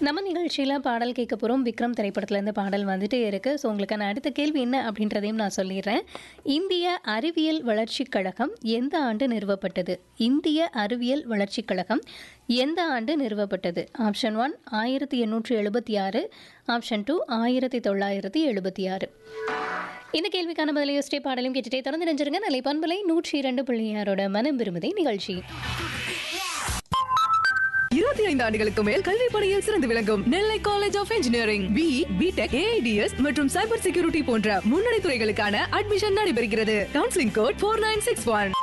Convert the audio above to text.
நம்ம நிகழ்ச்சியில் பாடல் கேட்க போகிறோம் விக்ரம் திரைப்படத்துலேருந்து பாடல் வந்துட்டே இருக்குது ஸோ உங்களுக்கான அடுத்த கேள்வி என்ன அப்படின்றதையும் நான் சொல்லிடுறேன் இந்திய அறிவியல் வளர்ச்சிக் கழகம் எந்த ஆண்டு நிறுவப்பட்டது இந்திய அறிவியல் வளர்ச்சிக் கழகம் எந்த ஆண்டு நிறுவப்பட்டது ஆப்ஷன் ஒன் ஆயிரத்தி எண்ணூற்றி எழுபத்தி ஆறு ஆப்ஷன் டூ ஆயிரத்தி தொள்ளாயிரத்தி எழுபத்தி ஆறு இந்த கேள்விக்கான பதிலை யோசிச்சே பாடலும் கேட்டுட்டே தொடர்ந்து நினைஞ்சிருங்க நிலை பண்பலை நூற்றி இரண்டு புள்ளியாரோட மனம் விரும்புதை நிகழ்ச்சி இருபத்தி ஐந்து ஆண்டுகளுக்கு மேல் கல்வி பணியில் சிறந்து விளங்கும் Nellai college of engineering B BTech AIDS மற்றும் சைபர் செக்யூரிட்டி போன்ற முன்னணி துறைகளுக்கான அட்மிஷன் நடைபெறுகிறது counselling code four nine six one